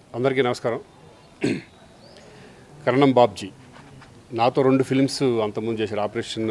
అందరికీ నమస్కారం కరణం బాబ్జీ నాతో రెండు ఫిల్మ్స్ అంతకుముందు చేశారు ఆపరేషన్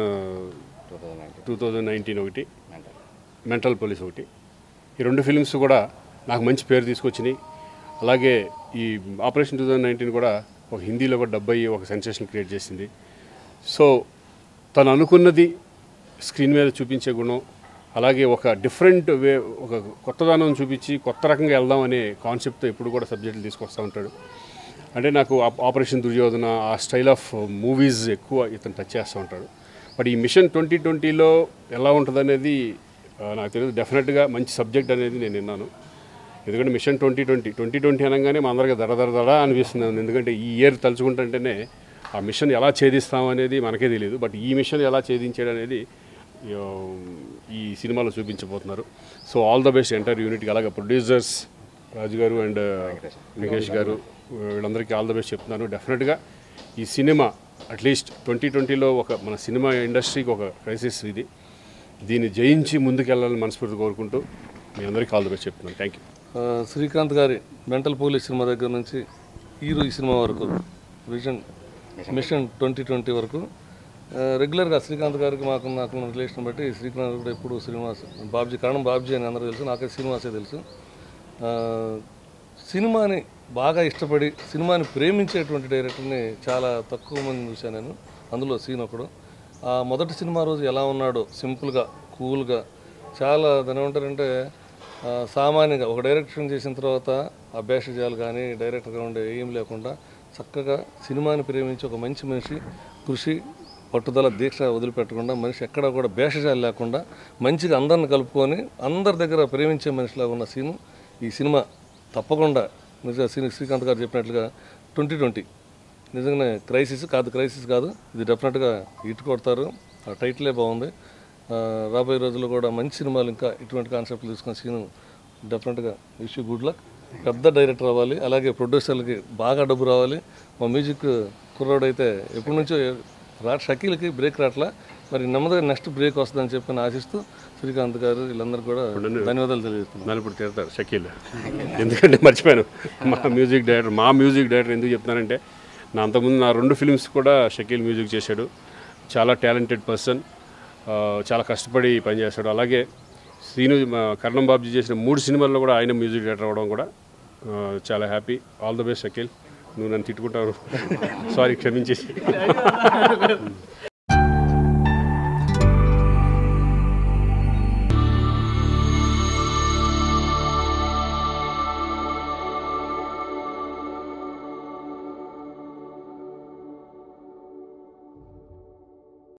టూ థౌజండ్ నైన్టీన్ ఒకటి మెంటల్ పోలీస్ ఒకటి ఈ రెండు ఫిల్మ్స్ కూడా నాకు మంచి పేరు తీసుకొచ్చినాయి అలాగే ఈ ఆపరేషన్ టూ థౌజండ్ నైన్టీన్ కూడా ఒక హిందీలో కూడా డబ్బు అయ్యి ఒక సెన్సేషన్ క్రియేట్ చేసింది సో తను అనుకున్నది స్క్రీన్ మీద చూపించే గుణం అలాగే ఒక డిఫరెంట్ వే ఒక కొత్తదనం చూపించి కొత్త రకంగా వెళ్దాం అనే కాన్సెప్ట్తో ఎప్పుడు కూడా సబ్జెక్టులు తీసుకొస్తూ ఉంటాడు అంటే నాకు ఆప్- ఆపరేషన్ దుర్యోధన ఆ స్టైల్ ఆఫ్ మూవీస్ ఎక్కువ ఇతను టచ్ చేస్తూ ఉంటాడు బట్ ఈ మిషన్ ట్వంటీ ట్వంటీలో ఎలా ఉంటుంది అనేది నాకు తెలియదు డెఫినెట్గా మంచి సబ్జెక్ట్ అనేది నేను విన్నాను ఎందుకంటే mission twenty twenty twenty twenty అనగానే మా అందరికీ దడ దడ దడ అనిపిస్తుంది ఎందుకంటే ఈ ఇయర్ తలుచుకుంటుంటేనే ఆ మిషన్ ఎలా ఛేదిస్తాం అనేది మనకే తెలియదు బట్ ఈ మిషన్ ఎలా ఛేదించాడు అనేది ఆ, ఈ సినిమాలో చూపించబోతున్నారు so all the best entire యూనిట్కి అలాగే ప్రొడ్యూసర్స్ రాజు గారు అండ్ వెంకటేష్ గారు వీళ్ళందరికీ ఆల్ ద బెస్ట్ చెప్తున్నాను డెఫినెట్గా ఈ సినిమా అట్లీస్ట్ ట్వంటీ ట్వంటీలో ఒక మన సినిమా ఇండస్ట్రీకి ఒక క్రైసిస్ ఇది దీన్ని జయించి ముందుకెళ్ళాలని మనస్ఫూర్తి కోరుకుంటూ మీ అందరికీ ఆల్ ద బెస్ట్ చెప్తున్నాను థ్యాంక్ యూ ఆ, శ్రీకాంత్ గారి మెంటల్ పోలీస్ సినిమా దగ్గర నుంచి హీరో ఈ సినిమా వరకు విజన్ మిషన్ ట్వంటీ ట్వంటీ వరకు ఆ, రెగ్యులర్గా శ్రీకాంత్ గారికి మాకు నాకున్న రిలేషన్ బట్టి శ్రీకాంత్ కూడా ఎప్పుడు శ్రీనివాస్ బాబ్జీ కారణం బాబ్జీ అని అందరూ తెలుసు నాకే శ్రీనివాసే తెలుసు ఆ, సినిమాని బాగా ఇష్టపడి సినిమాని ప్రేమించేటువంటి డైరెక్టర్ని చాలా తక్కువ మంది చూశాను నేను అందులో సీన్ ఒకడు ఆ మొదటి సినిమా రోజు ఎలా ఉన్నాడో సింపుల్గా కూల్గా చాలా దాని ఏమంటారంటే ఆ, సామాన్యంగా ఒక డైరెక్షన్ చేసిన తర్వాత ఆ భేషజాలు కానీ డైరెక్టర్గా ఉండే ఏం లేకుండా చక్కగా సినిమాని ప్రేమించి ఒక మంచి మనిషి కృషి పట్టుదల దీక్ష వదిలిపెట్టకుండా మనిషి ఎక్కడ కూడా భేషజాలు లేకుండా మంచిగా అందరిని కలుపుకొని అందరి దగ్గర ప్రేమించే మనిషిలాగా ఉన్న సీను ఈ సినిమా తప్పకుండా నిజంగా శ్రీ శ్రీకాంత్ గారు చెప్పినట్లుగా ట్వంటీ ట్వంటీ నిజంగానే క్రైసిస్ కాదు క్రైసిస్ కాదు ఇది డెఫినెట్గా ఇటు కొడతారు ఆ టైటిలే బాగుంది ఆ, రాబోయే రోజుల్లో కూడా మంచి సినిమాలు ఇంకా ఇటువంటి కాన్సెప్ట్లు తీసుకున్న సీను డెఫినెట్గా విష్ గుడ్ లక్ పెద్ద డైరెక్టర్ అవ్వాలి అలాగే ప్రొడ్యూసర్లకి బాగా డబ్బు రావాలి మా మ్యూజిక్ కుర్రాడు అయితే ఎప్పటి నుంచో రా షకీల్కి బ్రేక్ రావట్లా మరి నెమ్మదిగా నెక్స్ట్ బ్రేక్ వస్తుందని చెప్పి నేను ఆశిస్తూ శ్రీకాంత్ గారు వీళ్ళందరూ కూడా ధన్యవాదాలు తెలియజేస్తున్నాను నన్ను ఇప్పుడు తిడతారు షకీల్ ఎందుకంటే మర్చిపోయాను మా మ్యూజిక్ డైరెక్టర్ మా మ్యూజిక్ డైరెక్టర్ ఎందుకు చెప్తున్నానంటే నా అంతకుముందు నా రెండు ఫిల్మ్స్ కూడా షకీల్ మ్యూజిక్ చేశాడు చాలా టాలెంటెడ్ పర్సన్ చాలా కష్టపడి పనిచేస్తాడు అలాగే శ్రీను మా కర్ణం బాబుజీ చేసిన మూడు సినిమాల్లో కూడా ఆయన మ్యూజిక్ డైరెక్టర్ అవ్వడం కూడా ఆ, చాలా happy all the best Shakeel నువ్వు నన్ను తిట్టుకుంటావు సారీ క్షమించేసి